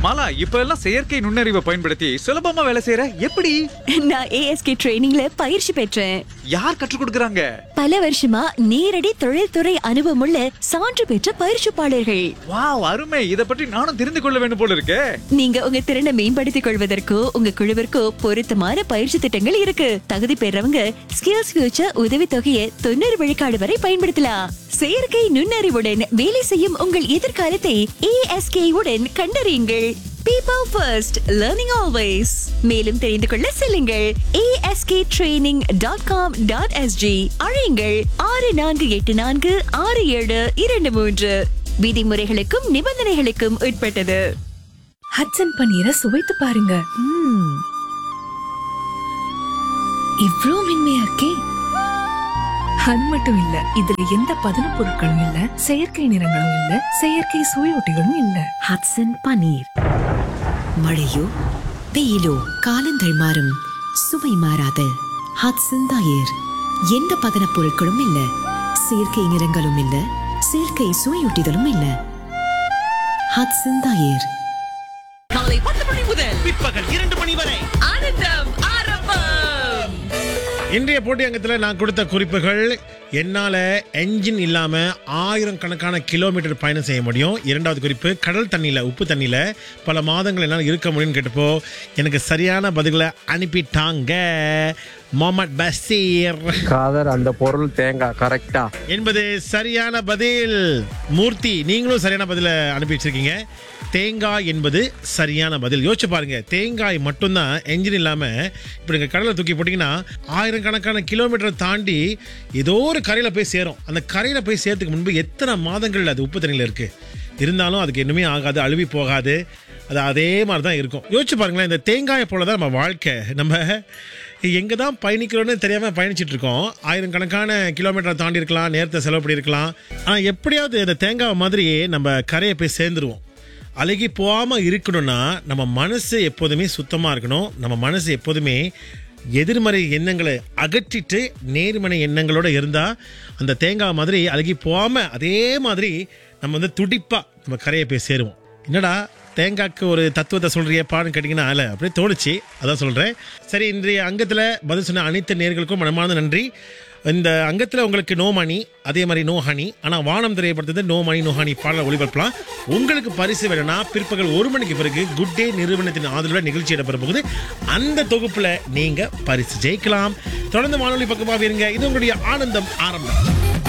மாலா இப்ப எல்லாம் செயற்கை நுண்ணறிவை பயன்படுத்தி சுலபமா வேலை செய்யற எப்படி நான் ஏஎஸ்கே ட்ரைனிங்ல பயிற்சி பெற்றேன் யார் கற்றுக் கொடுக்கறாங்க பல வருஷமா நேரடி தொழில்துறை அனுபவமுள்ள சான்று பெற்ற பயிற்சிப்பாளர்கள் வாவ் அருமை இத பற்றி நானும் தெரிந்து கொள்ள வேண்டும் போல இருக்கே நீங்க உங்க திறனை மேம்படுத்திக் கொள்வதற்கோ உங்க குழுவிற்கோ பொருத்தமான பயிற்சி திட்டங்கள் இருக்கு தகுதி பெறவங்க ஸ்கில்ஸ் ஃபியூச்சர் உதவி தொகையை தொண்ணூறு விழுக்காடு வரை பயன்படுத்தலாம் செயற்கை நுண்ணறிவுடன் வேலை செய்யும் உங்கள் எதிர்காலத்தை ஏஎஸ்கே உடன் கண்டறியுங்கள் பீப்பிள் ஃபர்ஸ்ட் லேர்னிங் ஆல்வேஸ் மேலும் தெரிந்து கொள்ள செல்லுங்கள் ASK training dot com dot SG அழையுங்கள் ஆறு நான்கு எட்டு நான்கு ஆறு ஏழு இரண்டு மூன்று விதிமுறைகளுக்கும் நிபந்தனைகளுக்கும் உட்பட்டது ஹட்சன் பன்னீரை சுவைத்து பாருங்க ம்ம். இவ்ளோ மென்மையா இருக்கே அது மட்டும் இல்ல இதுல எந்த பதன பொருட்களும் இல்ல செயற்கை நிறங்களும் இல்ல செயற்கை சுவையொட்டிகளும் இல்ல ஹட்சன் பன்னீர் மழையோ வெயிலோ காலங்கள் மாறும் சுவை மாறாத ஹட்சன் தயிர் எந்த பதனப் பொருட்களும் இல்ல செயற்கை நிறங்களும் இல்ல செயற்கை சுவையூட்டிதலும் இல்ல ஹட்சன் தயிர் காலை பத்து மணி முதல் பிற்பகல் இரண்டு மணி வரை ஆனந்தம் ஆரம்பம் இன்றைய போட்டி அங்கத்தில் நான் கொடுத்த குறிப்புகள் என்னால் என்ஜின் இல்லாமல் ஆயிரம் கணக்கான கிலோமீட்டர் பயணம் செய்ய முடியும் இரண்டாவது குறிப்பு கடல் தண்ணியில் உப்பு தண்ணியில் பல மாதங்கள் என்னால் இருக்க முடியும்னு கேட்டப்போ எனக்கு சரியான பதில்களை அனுப்பிட்டாங்க முகமது பசீர் காதர் அந்த பொருள் தேங்காய் கரெக்டா என்பது சரியான பதில் மூர்த்தி நீங்களும் சரியான பதிலை அனுப்பி வச்சிருக்கீங்க தேங்காய் என்பது சரியான பதில் யோசிச்சு பாருங்க தேங்காய் மட்டும்தான் என்ஜின் இல்லாமல் இப்போ நீங்கள் கடலை தூக்கி போட்டிங்கன்னா ஆயிரக்கணக்கான கிலோமீட்டர் தாண்டி ஏதோ ஒரு கரையில் போய் சேரும் அந்த கரையில் போய் சேர்த்துக்கு முன்பு எத்தனை மாதங்கள் அது உப்பு தண்ணியில் இருக்குது இருந்தாலும் அதுக்கு இன்னுமே ஆகாது அழுவி போகாது அது அதே மாதிரி தான் இருக்கும் யோசிச்சு பாருங்களேன் இந்த தேங்காயை போல தான் நம்ம வாழ்க்கை நம்ம எங்கே தான் பயணிக்கிறோன்னு தெரியாமல் பயணிச்சுட்டு இருக்கோம் ஆயிரம் கணக்கான கிலோமீட்டர் தாண்டி இருக்கலாம் நேரத்தை செலவு பண்ணியிருக்கலாம் ஆனால் எப்படியாவது இந்த தேங்காய் மாதிரியே நம்ம கரையை போய் சேர்ந்துருவோம் அழுகி போகாமல் இருக்கணும்னா நம்ம மனசு எப்போதுமே சுத்தமாக இருக்கணும் நம்ம மனசு எப்போதுமே எதிர்மறை எண்ணங்களை அகற்றிட்டு நேர்மறை எண்ணங்களோட இருந்தால் அந்த தேங்காய் மாதிரி அழுகி போகாமல் அதே மாதிரி நம்ம வந்து துடிப்பாக நம்ம கரையை போய் சேருவோம் என்னடா தேங்காய்க்கு ஒரு தத்துவத்தை சொல்றியப்பான்னு கேட்டிங்கன்னா இல்லை அப்படியே தோணுச்சு அதான் சொல்கிறேன் சரி இன்றைய அங்கத்தில் பதில் சொன்ன அனைத்து நேர்களுக்கும் மனமார்ந்த நன்றி இந்த அங்கத்தில் உங்களுக்கு நோ மணி அதே மாதிரி நோ ஹனி ஆனால் வானம் திரையப்படுத்தது நோ மணி நோ ஹனி பாடல ஒளிபரப்பலாம் உங்களுக்கு பரிசு வேணும்னா பிற்பகல் ஒரு மணிக்கு பிறகு குட் டே நிறுவனத்தின் ஆதரவில் நிகழ்ச்சி இடம்பெற போகுது அந்த தொகுப்பில் நீங்கள் பரிசு ஜெயிக்கலாம் தொடர்ந்து வானொலி பக்கமாக இருங்க இது உங்களுடைய ஆனந்தம் ஆரம்பம்